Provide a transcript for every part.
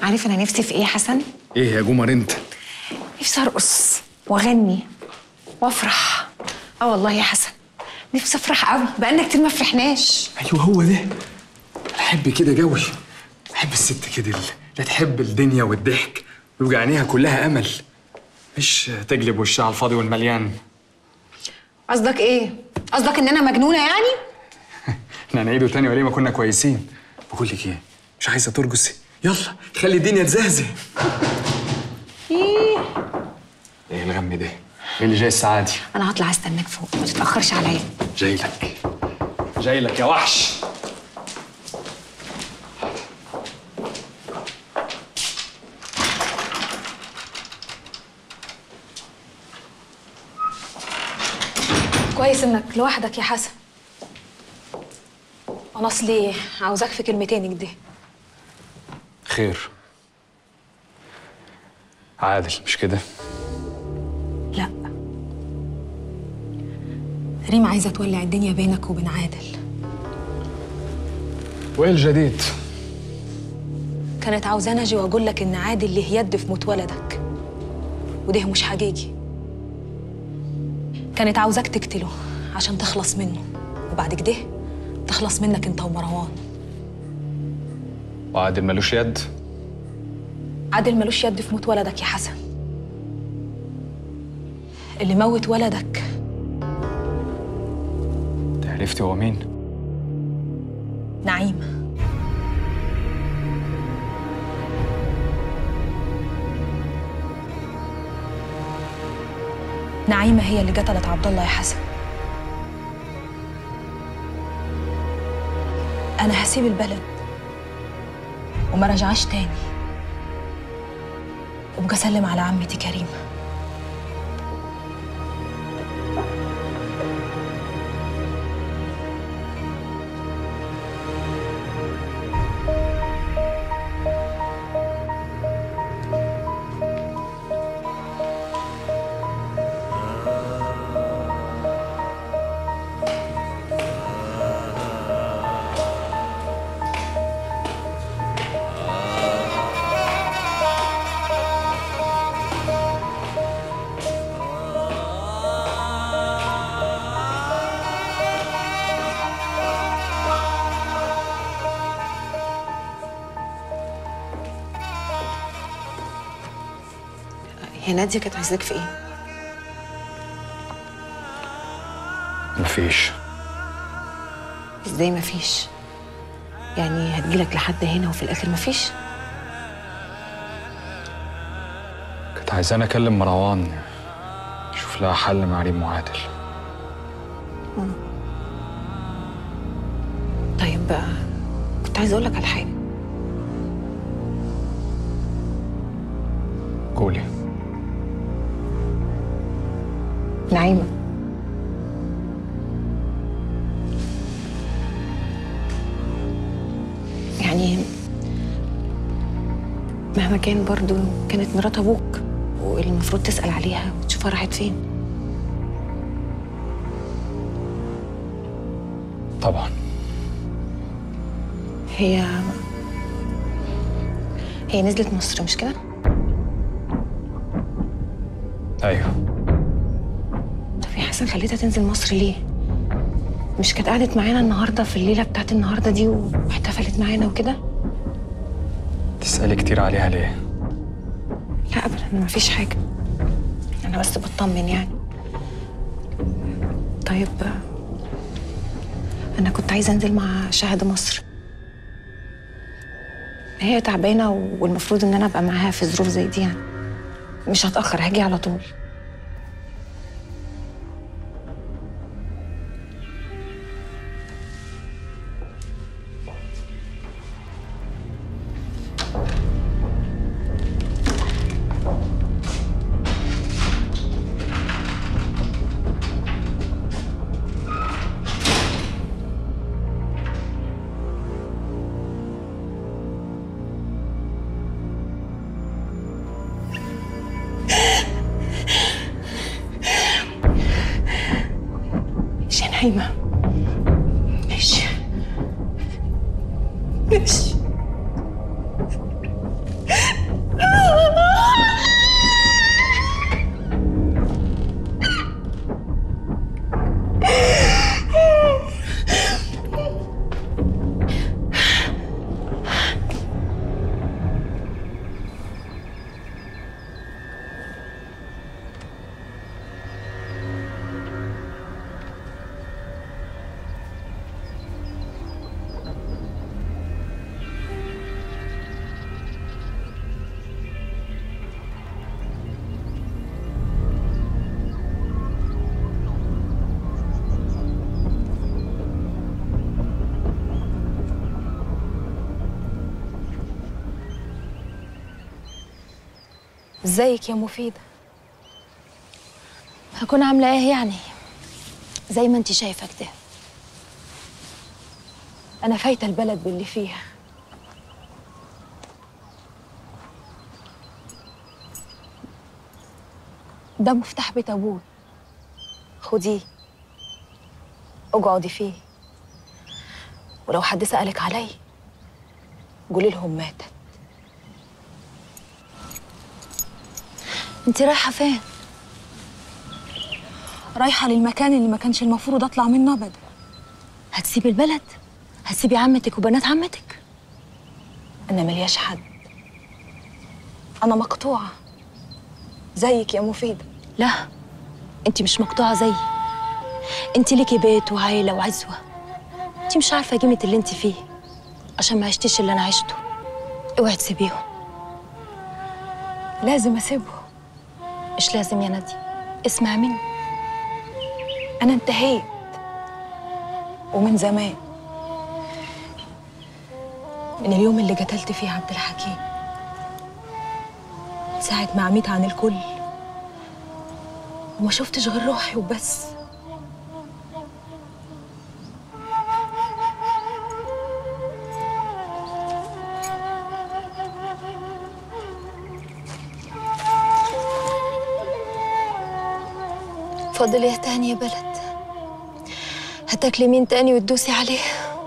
عارف انا نفسي في ايه يا حسن ايه يا جمر انت نفسي ارقص واغني وافرح اه والله يا حسن نفسي افرح قوي بقالنا كتير ما فرحناش ايوه هو ده بحب كده جوي بحب الست كده اللي لا تحب الدنيا والضحك ويبقى عينيها كلها امل مش تقلب وشها على الفاضي والمليان قصدك ايه قصدك ان انا مجنونه يعني احنا هنعيده تاني وليه ما كنا كويسين بقول لك ايه مش عايزه ترقصي يلا خلي الدنيا تزهزه ايه ايه الغم ده ايه اللي جاي الساعه دي انا هطلع استناك فوق ما تتاخرش عليا جاي لك جاي لك يا وحش كويس انك لوحدك يا حسن انا اصلي عاوزاك في كلمتين كده خير عادل مش كده لا ريم عايزه تولع الدنيا بينك وبين عادل وايه الجديد كانت عاوزاني اجي واقول لك ان عادل ليه يد في موت ولدك وده مش حقيقي كانت عاوزاك تقتله عشان تخلص منه وبعد كده تخلص منك انت ومروان وعادل ملوش يد عادل ملوش يد في موت ولدك يا حسن اللي موت ولدك انت عرفتي هو مين نعيمه نعيمه هي اللي قتلت عبد الله يا حسن انا هسيب البلد وما رجعش تاني وابقى اسلم على عمتي كريمه هي ناديه كانت عايزاك في ايه مفيش ازاي مفيش يعني هتجيلك لحد هنا وفي الاخر مفيش كنت عايزاني اكلم مروان شوف لها حل مع ريم وعادل طيب بقى كنت عايزه اقول لك على حاجه قولي نعيمه يعني مهما كان برضو كانت مرات ابوك والمفروض تسال عليها وتشوفها راحت فين طبعا هي هي نزلت مصر مش كده ايوه طب يا حسن خليتها تنزل مصر ليه مش كانت قعدت معانا النهارده في الليله بتاعت النهارده دي واحتفلت معانا وكده تسالي كتير عليها ليه لا ابدا ما فيش حاجه انا بس بطمن يعني طيب انا كنت عايزه انزل مع شهد مصر هي تعبانه والمفروض ان انا ابقى معاها في ظروف زي دي يعني مش هتاخر هاجي على طول ماشي يا نعيمة ماشي ماشي ازيك يا مفيدة هكون عاملة ايه يعني زي ما انت شايفة كده أنا فايتة البلد باللي فيها ده مفتاح بيت أبوي خديه اقعدي فيه ولو حد سألك علي قولي لهم ماتت انت رايحة فين رايحة للمكان اللي ما كانش المفروض أطلع منه أبدا هتسيبي البلد هتسيبي عمتك وبنات عمتك أنا ملياش حد أنا مقطوعة زيك يا مفيدة لا انت مش مقطوعة زيي انت ليكي بيت وعيلة وعزوة انت مش عارفة قيمة اللي انت فيه عشان ما عشتيش اللي انا عشته اوعي تسيبيهم لازم أسيبهم مش لازم يا نادي اسمع مني أنا انتهيت ومن زمان من اليوم اللي قتلت فيه عبد الحكيم من ساعة ما عميت عن الكل وما شفتش غير روحي وبس فاضل ايه تاني يا بلد هتاكلي مين تاني وتدوسي عليه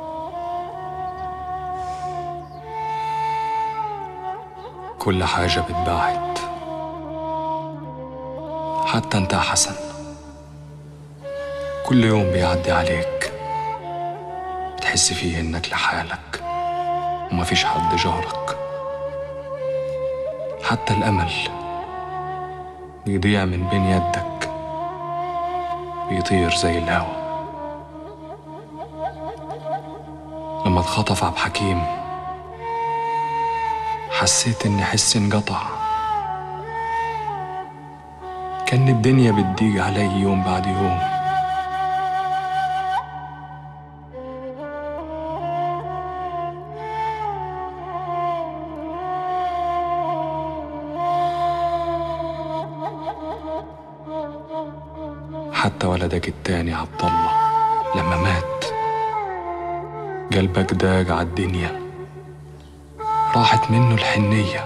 كل حاجة بتباعد حتى انت يا حسن كل يوم بيعدي عليك بتحس فيه انك لحالك ومفيش حد جارك حتى الأمل بيضيع من بين يدك بيطير زي الهوا لما اتخطف عبد حكيم حسيت إن حسي انقطع كان الدنيا بتضيق علي يوم بعد يوم حتى ولدك التاني عبد الله لما مات قلبك داق عالدنيا راحت منه الحنية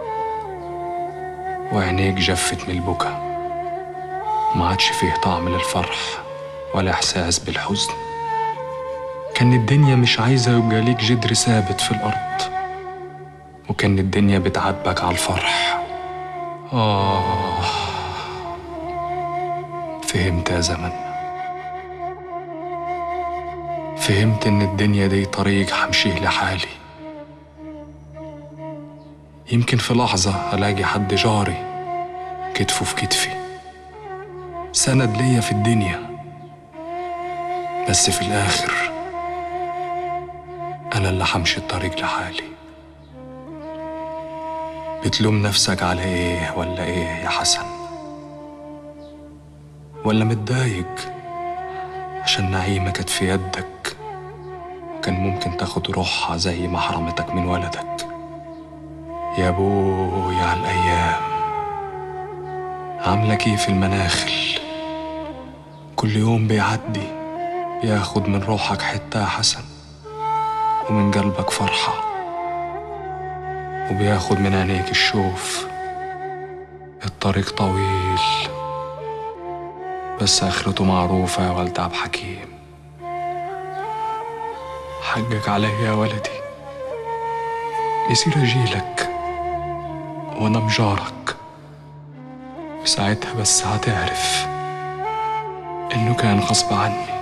وعينيك جفت من البكا ما عادش فيه طعم للفرح ولا إحساس بالحزن كان الدنيا مش عايزة يبقى ليك جدر ثابت في الأرض وكان الدنيا بتعاتبك على الفرح آه فهمت يا زمن فهمت إن الدنيا دي طريق همشيه لحالي يمكن في لحظة ألاقي حد جاري كتفه في كتفي سند ليا في الدنيا بس في الآخر أنا اللي همشي الطريق لحالي بتلوم نفسك على إيه ولا إيه يا حسن ولا متضايق عشان نعيمة كانت في يدك كان ممكن تاخد روحها زي ما حرمتك من ولدك يا بوي على الأيام عاملة كيف المناخل كل يوم بيعدي بياخد من روحك حتة يا حسن ومن قلبك فرحة وبياخد من عينيك الشوف الطريق طويل بس آخرته معروفة يا ولد عبد حكيم حقك عليا يا ولدي يصير أجيلك وأنا مجارك وساعتها بس هتعرف إنه كان غصب عني